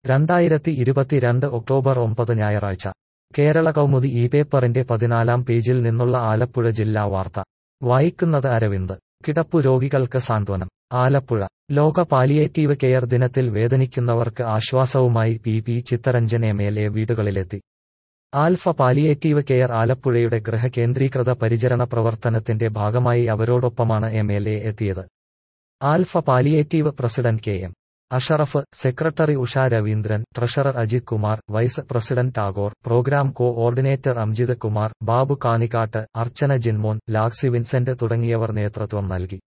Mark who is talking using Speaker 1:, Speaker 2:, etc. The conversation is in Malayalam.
Speaker 1: രണ്ടായിരത്തി ഇരുപത്തിരണ്ട് ഒക്ടോബർ ഒമ്പത് ഞായറാഴ്ച കേരള കൗമുദി ഈ പേപ്പറിന്റെ പതിനാലാം പേജിൽ നിന്നുള്ള ആലപ്പുഴ ജില്ലാ വാർത്ത വായിക്കുന്നത് അരവിന്ദ് കിടപ്പു രോഗികൾക്ക് സാന്ത്വനം ആലപ്പുഴ ലോക പാലിയേറ്റീവ് കെയർ ദിനത്തിൽ വേദനിക്കുന്നവർക്ക് ആശ്വാസവുമായി P P Chitharanjan M L A വീടുകളിലെത്തി ആൽഫ പാലിയേറ്റീവ് കെയർ ആലപ്പുഴയുടെ ഗൃഹകേന്ദ്രീകൃത പരിചരണ പ്രവർത്തനത്തിന്റെ ഭാഗമായി അവരോടൊപ്പമാണ് എം എൽ എ എത്തിയത് Alpha Palliative president K M Ashraf secretary Usha Raveendran treasurer Ajith Kumar vice president Tagore programme coordinator Amjith Kumar Babu Kanikkattu Archana Jinmon Laxi Vincent തുടങ്ങിയവർ നേതൃത്വം നൽകി